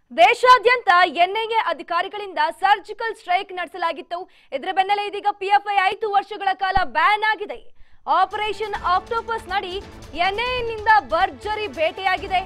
ದೇಶಾದ್ಯಂತ ಎನ್ಐಎ ಅಧಿಕಾರಿಗಳಿಂದ surgical strike ನಡೆಸಲಾಗಿತ್ತು ಇದರ ಬೆನ್ನಲ್ಲೇ ಇದೀಗ ಪಿಎಫ್ಐ ಐದು ವರ್ಷಗಳ ಕಾಲ ಬ್ಯಾನ್ ಆಗಿದೆ ಆಪರೇಷನ್ ಆಕ್ಟೋಪಸ್ ನಡಿ ಎನ್ಐಎನಿಂದ ಭರ್ಜರಿ ಬೇಟೆಯಾಗಿದೆ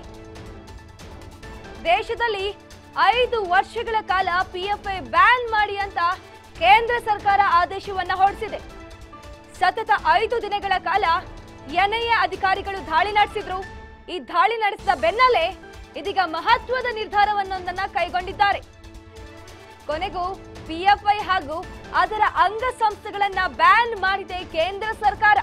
ದೇಶದಲ್ಲಿ ಐದು ವರ್ಷಗಳ ಕಾಲ ಪಿಎಫ್ಐ ಬ್ಯಾನ್ ಮಾಡಿ ಅಂತ ಕೇಂದ್ರ ಸರ್ಕಾರ ಆದೇಶವನ್ನ ಹೊರಡಿಸಿದೆ ಸತತ ಐದು ದಿನಗಳ ಕಾಲ ಎನ್ಐಎ ಅಧಿಕಾರಿಗಳು ದಾಳಿ ನಡೆಸಿದ್ರು ಈ ದಾಳಿ ನಡೆಸಿದ ಬೆನ್ನಲ್ಲೇ ಇದೀಗ ಮಹತ್ವದ ನಿರ್ಧಾರವನ್ನೊಂದನ್ನ ಕೈಗೊಂಡಿದ್ದಾರೆ ಕೊನೆಗೂ ಪಿಎಫ್ಐ ಹಾಗೂ ಅದರ ಅಂಗಸಂಸ್ಥೆಗಳನ್ನ ಬ್ಯಾನ್ ಮಾಡಿದೆ ಕೇಂದ್ರ ಸರ್ಕಾರ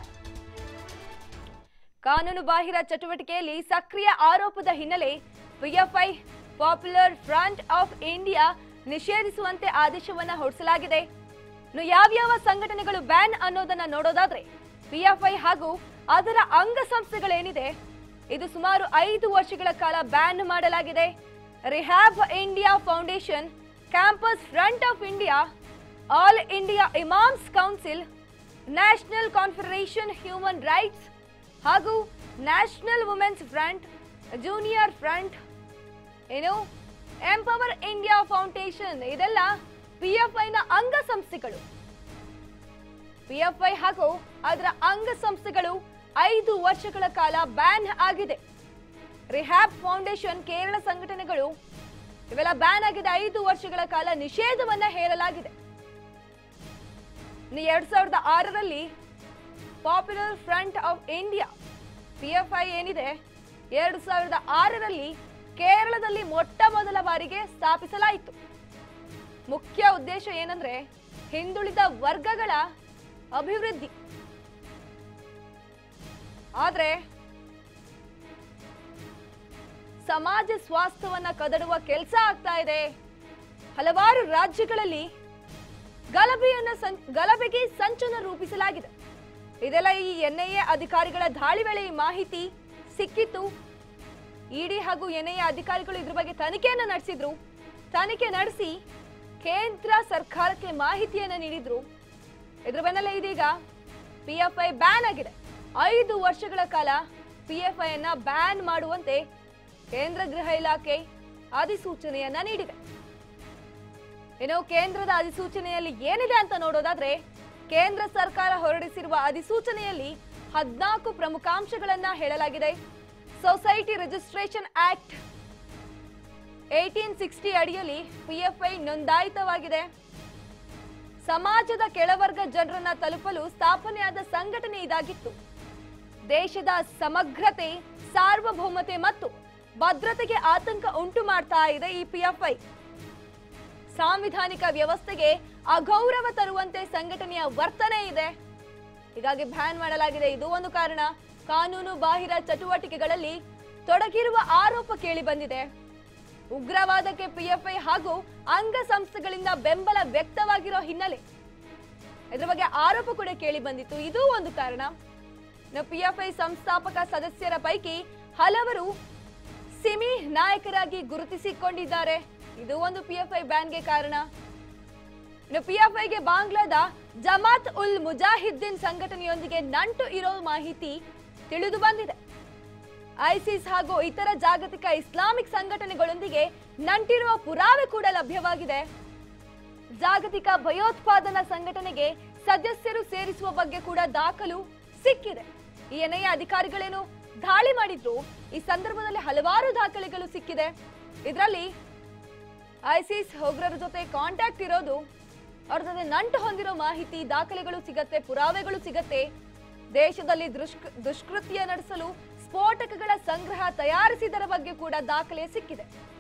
ಕಾನೂನು ಬಾಹಿರ ಚಟುವಟಿಕೆಯಲ್ಲಿ ಸಕ್ರಿಯ ಆರೋಪದ ಹಿನ್ನೆಲೆ PFI popular front of India ನಿಷೇಧಿಸುವಂತೆ ಆದೇಶವನ್ನ ಹೊರಡಿಸಲಾಗಿದೆ ಇನ್ನು ಯಾವ್ಯಾವ ಸಂಘಟನೆಗಳು ಬ್ಯಾನ್ ಅನ್ನೋದನ್ನ ನೋಡೋದಾದ್ರೆ ಪಿಎಫ್ಐ ಹಾಗೂ ಅದರ ಅಂಗಸಂಸ್ಥೆಗಳೇನಿದೆ ಇದು ಸುಮಾರು ಐದು ವರ್ಷಗಳ ಕಾಲ ಬ್ಯಾನ್ ಮಾಡಲಾಗಿದೆ rehab India foundation campus front of India all India imams council national confederation human rights ಹಾಗೂ national women's front junior front ಏನು ಎಂಪವರ್ ಇಂಡಿಯಾ ಫೌಂಡೇಶನ್ ಇದೆಲ್ಲ ಪಿಎಫ್ಐನ ಅಂಗಸಂಸ್ಥೆಗಳು ಪಿಎಫ್ಐ ಹಾಗೂ ಅದರ ಅಂಗಸಂಸ್ಥೆಗಳು ಐದು ವರ್ಷಗಳ ಕಾಲ ಬ್ಯಾನ್ ಆಗಿದೆ ರಿಹ್ಯಾಬ್ ಫೌಂಡೇಶನ್ ಕೇರಳ ಸಂಘಟನೆಗಳು ಇವೆಲ್ಲ ಬ್ಯಾನ್ ಆಗಿದೆ ಐದು ವರ್ಷಗಳ ಕಾಲ ನಿಷೇಧವನ್ನ ಹೇರಲಾಗಿದೆ ಇನ್ನು ಎರಡ್ ಸಾವಿರದ ಆರರಲ್ಲಿ popular front of India PFI ಏನಿದೆ ಎರಡು ಸಾವಿರದ ಆರರಲ್ಲಿ ಕೇರಳದಲ್ಲಿ ಮೊಟ್ಟ ಮೊದಲ ಬಾರಿಗೆ ಸ್ಥಾಪಿಸಲಾಯಿತು ಮುಖ್ಯ ಉದ್ದೇಶ ಏನಂದ್ರೆ ಹಿಂದುಳಿದ ವರ್ಗಗಳ ಅಭಿವೃದ್ಧಿ ಆದ್ರೆ ಸಮಾಜ ಸ್ವಾಸ್ಥ್ಯವನ್ನ ಕದಡುವ ಕೆಲಸ ಆಗ್ತಾ ಇದೆ ಹಲವಾರು ರಾಜ್ಯಗಳಲ್ಲಿ ಗಲಭೆಯನ್ನ ಸಂ- ಗಲಭೆಗೆ ಸಂಚನ ರೂಪಿಸಲಾಗಿದೆ ಇದೆಲ್ಲ ಈ ಎನ್ಐಎ ಅಧಿಕಾರಿಗಳ ದಾಳಿ ವೇಳೆ ಈ ಮಾಹಿತಿ ಸಿಕ್ಕಿತ್ತು ಇಡಿ ಹಾಗೂ ಎನ್ಐಎ ಅಧಿಕಾರಿಗಳು ಇದ್ರ ಬಗ್ಗೆ ತನಿಖೆಯನ್ನ ನಡೆಸಿದ್ರು ತನಿಖೆ ನಡೆಸಿ ಕೇಂದ್ರ ಸರ್ಕಾರಕ್ಕೆ ಮಾಹಿತಿಯನ್ನ ನೀಡಿದ್ರು ಇದ್ರ ಬೆನ್ನಲ್ಲೇ ಇದೀಗ ಪಿಎಫ್ಐ ಬ್ಯಾನ್ ಆಗಿದೆ ಐದು ವರ್ಷಗಳ ಕಾಲ ಪಿಎಫ್ಐ ಅನ್ನ ಬ್ಯಾನ್ ಮಾಡುವಂತೆ ಕೇಂದ್ರ ಗೃಹ ಇಲಾಖೆ ಅಧಿಸೂಚನೆಯನ್ನ ನೀಡಿದೆ ಇನ್ನು ಕೇಂದ್ರದ ಅಧಿಸೂಚನೆಯಲ್ಲಿ ಏನಿದೆ ಅಂತ ನೋಡೋದಾದ್ರೆ ಕೇಂದ್ರ ಸರ್ಕಾರ ಹೊರಡಿಸಿರುವ ಅಧಿಸೂಚನೆಯಲ್ಲಿ ಹದಿನಾಲ್ಕು ಪ್ರಮುಖಾಂಶಗಳನ್ನ ಹೇಳಲಾಗಿದೆ society registration act eighteen sixty ಅಡಿಯಲ್ಲಿ ಪಿಎಫ್ಐ ನೋಂದಾಯಿತವಾಗಿದೆ ಸಮಾಜದ ಕೆಳವರ್ಗ ಜನರನ್ನ ತಲುಪಲು ಸ್ಥಾಪನೆಯಾದ ಸಂಘಟನೆ ಇದಾಗಿತ್ತು ದೇಶದ ಸಮಗ್ರತೆ ಸಾರ್ವಭೌಮತೆ ಮತ್ತು ಭದ್ರತೆಗೆ ಆತಂಕ ಉಂಟು ಮಾಡ್ತಾ ಇದೆ ಈ ಪಿಎಫ್ಐ ಸಾಂವಿಧಾನಿಕ ವ್ಯವಸ್ಥೆಗೆ ಅಗೌರವ ತರುವಂತೆ ಸಂಘಟನೆಯ ವರ್ತನೆ ಇದೆ ಹೀಗಾಗಿ ಬ್ಯಾನ್ ಮಾಡಲಾಗಿದೆ ಇದು ಒಂದು ಕಾರಣ ಕಾನೂನು ಬಾಹಿರ ಚಟುವಟಿಕೆಗಳಲ್ಲಿ ತೊಡಗಿರುವ ಆರೋಪ ಕೇಳಿ ಬಂದಿದೆ ಉಗ್ರವಾದಕ್ಕೆ ಪಿಎಫ್ಐ ಹಾಗೂ ಅಂಗಸಂಸ್ಥೆಗಳಿಂದ ಬೆಂಬಲ ವ್ಯಕ್ತವಾಗಿರೋ ಹಿನ್ನೆಲೆ ಇದರ ಬಗ್ಗೆ ಆರೋಪ ಕೂಡ ಕೇಳಿ ಬಂದಿತ್ತು ಇದು ಒಂದು ಕಾರಣ ಇನ್ನು ಪಿಎಫ್ಐ ಸಂಸ್ಥಾಪಕ ಸದಸ್ಯರ ಪೈಕಿ ಹಲವರು ಸಿಮಿ ನಾಯಕರಾಗಿ ಗುರುತಿಸಿಕೊಂಡಿದ್ದಾರೆ ಇದು ಒಂದು ಪಿಎಫ್ಐ ಬ್ಯಾನ್ಗೆ ಕಾರಣ ಇನ್ನು ಪಿಎಫ್ಐಗೆ ಬಾಂಗ್ಲಾದ ಜಮಾತ್ ಉಲ್ ಮುಜಾಹಿದ್ದೀನ್ ಸಂಘಟನೆಯೊಂದಿಗೆ ನಂಟು ಇರೋ ಮಾಹಿತಿ ತಿಳಿದು ಬಂದಿದೆ ಐಸಿಸ್ ಹಾಗೂ ಇತರ ಜಾಗತಿಕ ಇಸ್ಲಾಮಿಕ್ ಸಂಘಟನೆಗಳೊಂದಿಗೆ ನಂಟಿರುವ ಪುರಾವೆ ಕೂಡ ಲಭ್ಯವಾಗಿದೆ ಜಾಗತಿಕ ಭಯೋತ್ಪಾದನಾ ಸಂಘಟನೆಗೆ ಸದಸ್ಯರು ಸೇರಿಸುವ ಬಗ್ಗೆ ಕೂಡ ದಾಖಲು ಸಿಕ್ಕಿದೆ ಈ ಎನ್ಐಎ ಅಧಿಕಾರಿಗಳೇನು ದಾಳಿ ಮಾಡಿದ್ರು ಈ ಸಂದರ್ಭದಲ್ಲಿ ಹಲವಾರು ದಾಖಲೆಗಳು ಸಿಕ್ಕಿದೆ ಇದರಲ್ಲಿ ಐಸಿಸ್ ಉಗ್ರರ ಜೊತೆ ಕಾಂಟ್ಯಾಕ್ಟ್ ಇರೋದು ಅವ್ರ ಜೊತೆ ನಂಟು ಹೊಂದಿರೋ ಮಾಹಿತಿ ದಾಖಲೆಗಳು ಸಿಗತ್ತೆ ಪುರಾವೆಗಳು ಸಿಗತ್ತೆ ದೇಶದಲ್ಲಿ ದುಷ್ಕ ದುಷ್ಕೃತ್ಯ ನಡೆಸಲು ಸ್ಫೋಟಕಗಳ ಸಂಗ್ರಹ ತಯಾರಿಸಿದರ ಬಗ್ಗೆ ಕೂಡ ದಾಖಲೆ ಸಿಕ್ಕಿದೆ